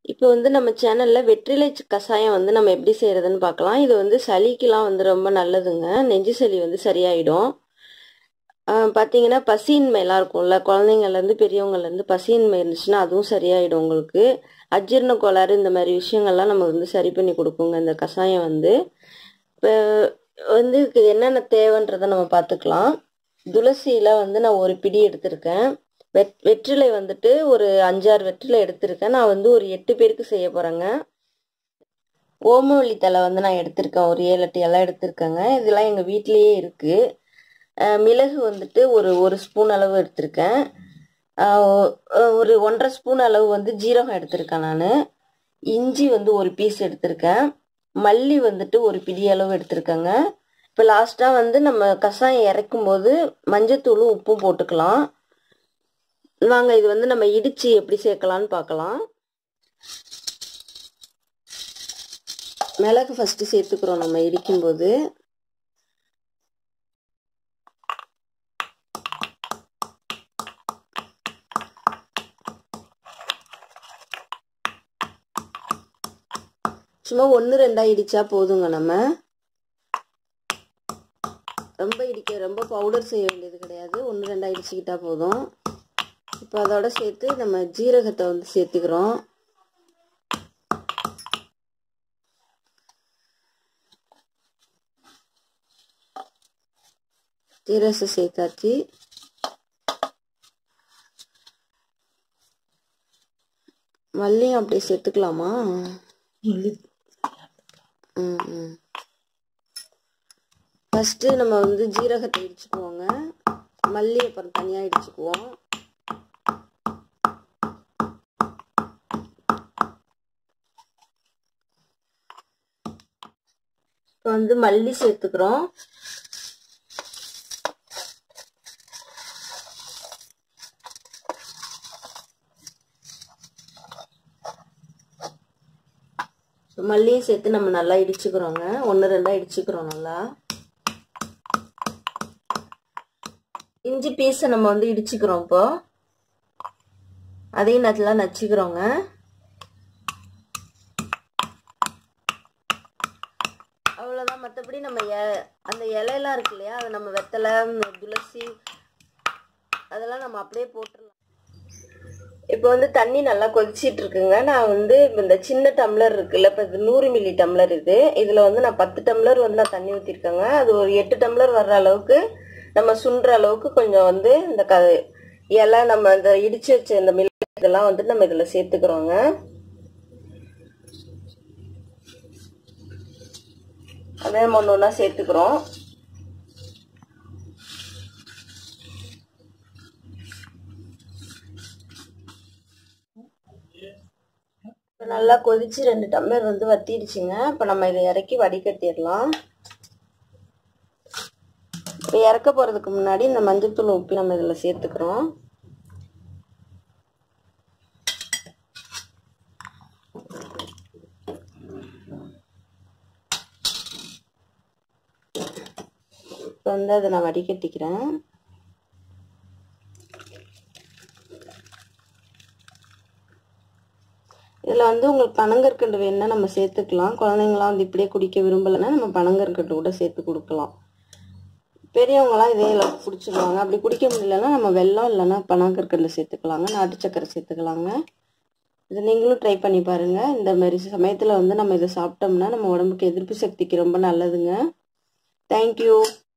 இப்போ வந்து நம்ம சேனலில் வெற்றிலை கஷாயம் வந்து நம்ம எப்படி செய்கிறதுன்னு பார்க்கலாம் இது வந்து சளிக்கெலாம் வந்து ரொம்ப நல்லதுங்க நெஞ்சு சளி வந்து சரியாயிடும் பார்த்தீங்கன்னா பசியின்மைலாம் இருக்கும்ல குழந்தைங்கள்லேருந்து பெரியவங்கலேருந்து பசியின்மை இருந்துச்சுன்னா அதுவும் சரியாயிடும் உங்களுக்கு அஜீரண கோளாறு இந்த மாதிரி விஷயங்கள்லாம் நம்ம வந்து சரி பண்ணி கொடுக்குங்க இந்த கஷாயம் வந்து இப்போ வந்து இதுக்கு என்னென்ன தேவைன்றதை நம்ம பார்த்துக்கலாம் துளசியில் வந்து நான் ஒரு பிடி எடுத்திருக்கேன் வெட் வெற்றிலை வந்துட்டு ஒரு அஞ்சாறு வெற்றிலை எடுத்திருக்கேன் நான் வந்து ஒரு எட்டு பேருக்கு செய்ய போகிறேங்க ஓமவல்லி தலை வந்து நான் எடுத்திருக்கேன் ஒரு ஏழு எட்டு இலை எடுத்திருக்கேங்க இதெல்லாம் எங்கள் வீட்லேயே இருக்குது மிளகு வந்துட்டு ஒரு ஒரு ஸ்பூன் அளவு எடுத்திருக்கேன் ஒரு ஒன்றரை ஸ்பூன் அளவு வந்து ஜீரகம் எடுத்திருக்கேன் நான் இஞ்சி வந்து ஒரு பீஸ் எடுத்திருக்கேன் மல்லி வந்துட்டு ஒரு பிடி அளவு எடுத்திருக்கேங்க இப்போ லாஸ்ட்டாக வந்து நம்ம கஷாயம் இறக்கும் போது மஞ்சத்தூளும் உப்பும் போட்டுக்கலாம் வாங்க இது வந்து நம்ம இடித்து எப்படி சேர்க்கலான்னு பார்க்கலாம் மிளகு ஃபஸ்ட்டு சேர்த்துக்கிறோம் நம்ம இடிக்கும்போது சும்மா ஒன்று ரெண்டாக இடித்தா போதுங்க நம்ம ரொம்ப இடிக்க ரொம்ப பவுடர் செய்ய வேண்டியது கிடையாது ஒன்று ரெண்டாக இடிச்சுக்கிட்டா போதும் இப்போ அதோட சேர்த்து நம்ம ஜீரகத்தை வந்து சேர்த்துக்கிறோம் ஜீரகத்தை சேர்த்தாச்சு மல்லியும் அப்படியே சேர்த்துக்கலாமா ம் ம் ஃபஸ்ட்டு நம்ம வந்து ஜீரகத்தை இடிச்சுக்குவோங்க மல்லி அப்புறம் தனியாக இடிச்சுக்குவோம் இப்போ வந்து மல்லி சேர்த்துக்கிறோம் மல்லியும் சேர்த்து நம்ம நல்லா இடிச்சுக்கிறோங்க ஒன்று ரெண்டாக இடிச்சுக்கிறோம் நல்லா இஞ்சி பீஸை நம்ம வந்து இடிச்சுக்கிறோம் இப்போ அதையும் நல்லா நச்சுக்கிறோங்க அவ்வளோதான் மற்றபடி நம்ம அந்த இலையெல்லாம் இருக்கு இல்லையா அதை நம்ம வெத்தலை துளசி அதெல்லாம் நம்ம அப்படியே போட்டுடலாம் இப்போ வந்து தண்ணி நல்லா கொதிச்சிட்டு இருக்குங்க நான் வந்து இந்த சின்ன டம்ளர் இருக்குல்ல இப்போ இது நூறு மில்லி டம்ளர் இது இதில் வந்து நான் பத்து டம்ளர் வந்து நான் தண்ணி ஊற்றிருக்கேங்க அது ஒரு எட்டு டம்ளர் வர்ற அளவுக்கு நம்ம சுண்டுற அளவுக்கு கொஞ்சம் வந்து இந்த க இலை நம்ம இந்த இடிச்சு வச்ச இந்த மில் இதெல்லாம் வந்து நம்ம இதில் சேர்த்துக்கிறோங்க அதே ஒன்று ஒன்றா சேர்த்துக்கிறோம் நல்லா கொதிச்சு ரெண்டு டம்ளர் வந்து வத்திடுச்சுங்க இப்போ நம்ம இதை இறக்கி வடிகட்டிடலாம் இப்போ இறக்க போகிறதுக்கு முன்னாடி இந்த மஞ்சத்தூள் உப்பி நம்ம இதில் சேர்த்துக்கிறோம் இப்போ வந்து அதை நான் வடிகட்டிக்கிறேன் இதில் வந்து உங்களுக்கு பனங்கற்கண்டு வேணுன்னா நம்ம சேர்த்துக்கலாம் குழந்தைங்களாம் வந்து இப்படியே குடிக்க விரும்பலைன்னா நம்ம பனங்கற்கண்டு கூட சேர்த்து கொடுக்கலாம் பெரியவங்களாம் இதே அளவுக்கு குடிச்சிடுவாங்க அப்படி குடிக்க முடியலன்னா நம்ம வெல்லம் இல்லைன்னா பனங்கற்கண்டு சேர்த்துக்கலாங்க நாட்டு சக்கரை சேர்த்துக்கலாங்க இதை நீங்களும் ட்ரை பண்ணி பாருங்கள் இந்த மாதிரி சமயத்தில் வந்து நம்ம இதை சாப்பிட்டோம்னா நம்ம உடம்புக்கு எதிர்ப்பு சக்திக்கு ரொம்ப நல்லதுங்க தேங்க்யூ